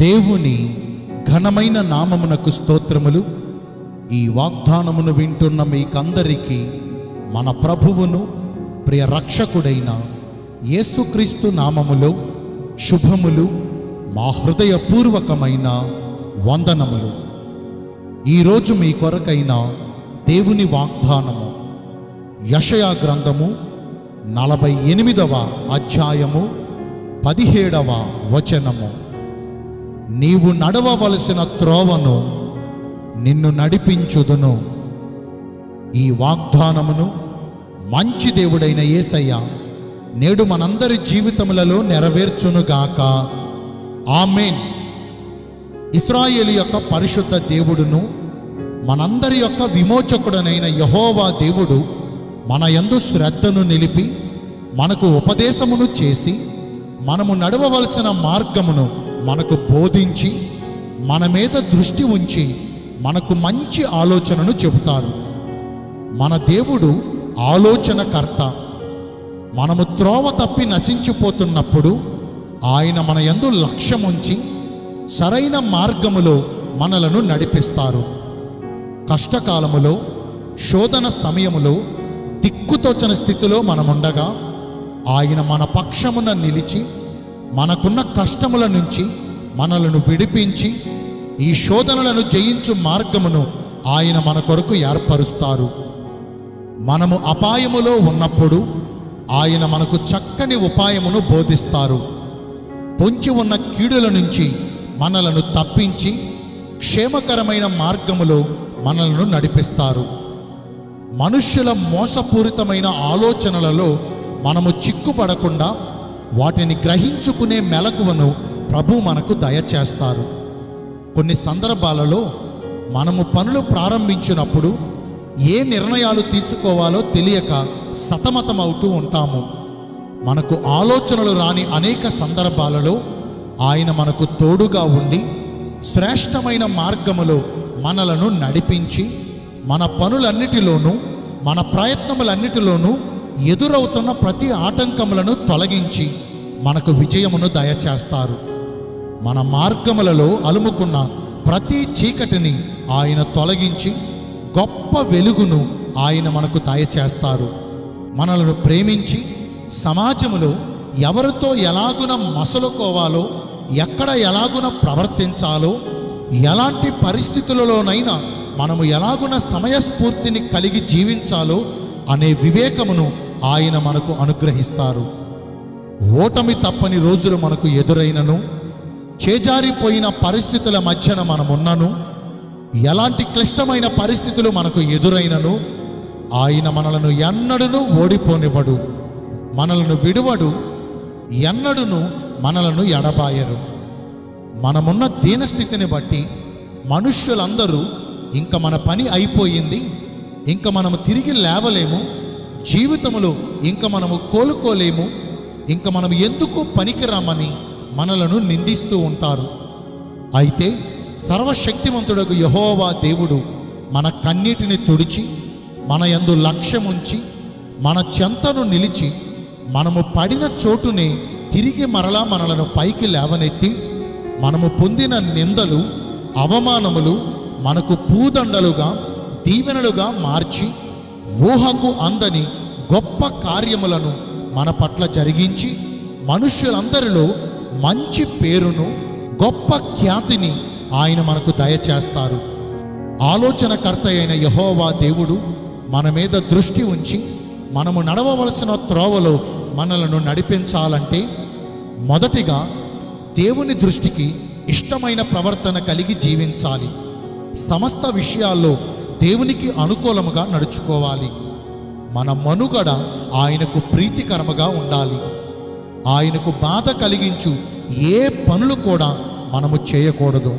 దేవుని ఘనమైన నామమునకు స్తోత్రములు ఈ వాగ్దానమును వింటున్న మీకందరికీ మన ప్రభువును ప్రియ రక్షకుడైన యేసుక్రీస్తు నామములో శుభములు మా హృదయపూర్వకమైన వందనములు ఈరోజు మీ కొరకైన దేవుని వాగ్దానము యషయా గ్రంథము నలభై ఎనిమిదవ అధ్యాయము పదిహేడవ వచనము నీవు నడవవలసిన త్రోవను నిన్ను నడిపించుదును ఈ వాగ్దానమును మంచి దేవుడైన యేసయ్య నేడు మనందరి జీవితములలో నెరవేర్చునుగాక ఆమెన్ ఇస్రాయేలు యొక్క పరిశుద్ధ దేవుడును మనందరి యొక్క విమోచకుడనైన యహోవా దేవుడు మన యందు శ్రద్ధను నిలిపి మనకు ఉపదేశమును చేసి మనము నడవవలసిన మార్గమును మనకు బోధించి మన మీద దృష్టి ఉంచి మనకు మంచి ఆలోచనను చెబుతారు మన దేవుడు ఆలోచనకర్త మనము త్రోవ తప్పి నశించిపోతున్నప్పుడు ఆయన మన యందు లక్ష్యముంచి సరైన మార్గములో మనలను నడిపిస్తారు కష్టకాలములో శోధన సమయములో దిక్కుతోచని స్థితిలో మనముండగా ఆయన మన పక్షమున నిలిచి మనకున్న కష్టముల నుంచి మనలను విడిపించి ఈ శోధనలను జయించు మార్గమును ఆయన మన కొరకు ఏర్పరుస్తారు మనము అపాయములో ఉన్నప్పుడు ఆయన మనకు చక్కని ఉపాయమును బోధిస్తారు పొంచి ఉన్న కీడుల నుంచి మనలను తప్పించి క్షేమకరమైన మార్గములో మనలను నడిపిస్తారు మనుష్యుల మోసపూరితమైన ఆలోచనలలో మనము చిక్కుపడకుండా వాటిని గ్రహించుకునే మెలకువను ప్రభు మనకు దయచేస్తారు కొన్ని సందర్భాలలో మనము పనులు ప్రారంభించినప్పుడు ఏ నిర్ణయాలు తీసుకోవాలో తెలియక సతమతమవుతూ ఉంటాము మనకు ఆలోచనలు రాని అనేక సందర్భాలలో ఆయన మనకు తోడుగా ఉండి శ్రేష్టమైన మార్గములో మనలను నడిపించి మన పనులన్నిటిలోనూ మన ప్రయత్నములన్నిటిలోనూ ఎదురవుతున్న ప్రతి ఆటంకములను తొలగించి మనకు విజయమును దయచేస్తారు మన మార్గములలో అలుముకున్న ప్రతి చీకటిని ఆయన తొలగించి గొప్ప వెలుగును ఆయన మనకు దయచేస్తారు మనలను ప్రేమించి సమాజములో ఎవరితో ఎలాగున మసలుకోవాలో ఎక్కడ ఎలాగున ప్రవర్తించాలో ఎలాంటి పరిస్థితులలోనైనా మనము ఎలాగున సమయస్ఫూర్తిని కలిగి జీవించాలో అనే వివేకమును ఆయన మనకు అనుగ్రహిస్తారు ఓటమి తప్పని రోజులు మనకు ఎదురైనను చేజారిపోయిన పరిస్థితుల మధ్యన మనమున్నను ఎలాంటి క్లిష్టమైన పరిస్థితులు మనకు ఎదురైనను ఆయన మనలను ఎన్నడూను ఓడిపోనివ్వడు మనలను విడువడు ఎన్నడును మనలను ఎడబాయరు మనమున్న దీనస్థితిని బట్టి మనుష్యులందరూ ఇంక మన పని అయిపోయింది ఇంక మనము తిరిగి లేవలేము జీవితములో ఇంక మనము కోలుకోలేము ఇంక మనం ఎందుకు పనికిరామని మనలను నిందిస్తూ ఉంటారు అయితే సర్వశక్తిమంతుడకు యహోవా దేవుడు మన కన్నీటిని తుడిచి మన యందు లక్ష్యముంచి మన చెంతను నిలిచి మనము పడిన చోటునే తిరిగి మరలా మనలను పైకి లేవనెత్తి మనము పొందిన నిందలు అవమానములు మనకు పూదండలుగా దీవెనలుగా మార్చి ఊహకు అందని గొప్ప కార్యములను మన పట్ల జరిగించి మనుష్యులందరిలో మంచి పేరును గొప్ప ఖ్యాతిని ఆయన మనకు దయచేస్తారు ఆలోచనకర్త అయిన యహోవా దేవుడు మన మీద దృష్టి ఉంచి మనము నడవవలసిన త్రోవలో మనలను నడిపించాలంటే మొదటిగా దేవుని దృష్టికి ఇష్టమైన ప్రవర్తన కలిగి జీవించాలి సమస్త విషయాల్లో దేవునికి అనుకూలముగా నడుచుకోవాలి మన మనుగడ ఆయనకు ప్రీతికరముగా ఉండాలి ఆయనకు బాధ కలిగించు ఏ పనులు కూడా మనము చేయకూడదు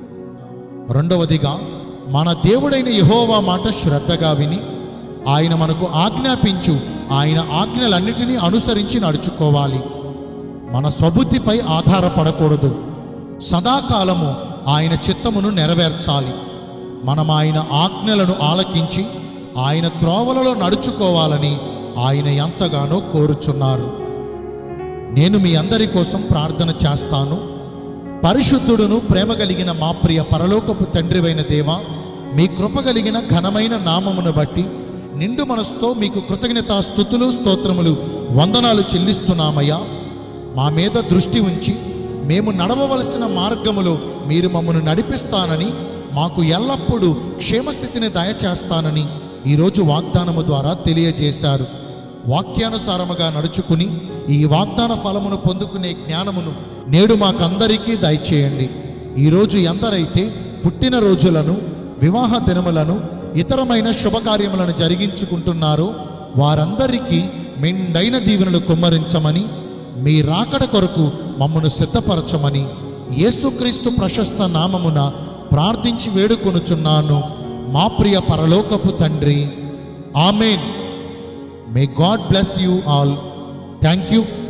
రెండవదిగా మన దేవుడైన యహోవా మాట శ్రద్ధగా విని ఆయన మనకు ఆజ్ఞాపించు ఆయన ఆజ్ఞలన్నిటినీ అనుసరించి నడుచుకోవాలి మన స్వబుద్ధిపై ఆధారపడకూడదు సదాకాలము ఆయన చిత్తమును నెరవేర్చాలి మనం ఆయన ఆజ్ఞలను ఆలకించి ఆయన త్రోవలలో నడుచుకోవాలని ఆయన ఎంతగానో కోరుచున్నారు నేను మీ అందరి కోసం ప్రార్థన చేస్తాను పరిశుద్ధుడును ప్రేమ కలిగిన మా ప్రియ పరలోకపు తండ్రివైన దేవా మీ కృప కలిగిన ఘనమైన నామమును బట్టి నిండు మనసుతో మీకు కృతజ్ఞతా స్థుతులు స్తోత్రములు వందనాలు చెల్లిస్తున్నామయ్యా మా మీద దృష్టి ఉంచి మేము నడవవలసిన మార్గములో మీరు మమ్మను నడిపిస్తానని మాకు ఎల్లప్పుడూ క్షేమస్థితిని దయచేస్తానని ఈరోజు వాగ్దానము ద్వారా తెలియజేశారు వాక్యానుసారముగా నడుచుకుని ఈ వాగ్దాన ఫలమును పొందుకునే జ్ఞానమును నేడు మాకందరికీ దయచేయండి ఈరోజు ఎందరైతే పుట్టిన రోజులను వివాహ దినములను ఇతరమైన శుభకార్యములను జరిగించుకుంటున్నారో వారందరికీ మెండైన దీవెనలు కుమ్మరించమని మీ రాకడ కొరకు మమ్మను సిద్ధపరచమని యేసుక్రీస్తు ప్రశస్త నామమున ప్రార్థించి వేడుకొనుచున్నాను మా ప్రియ పరలోకపు తండ్రి amen may God bless you all thank you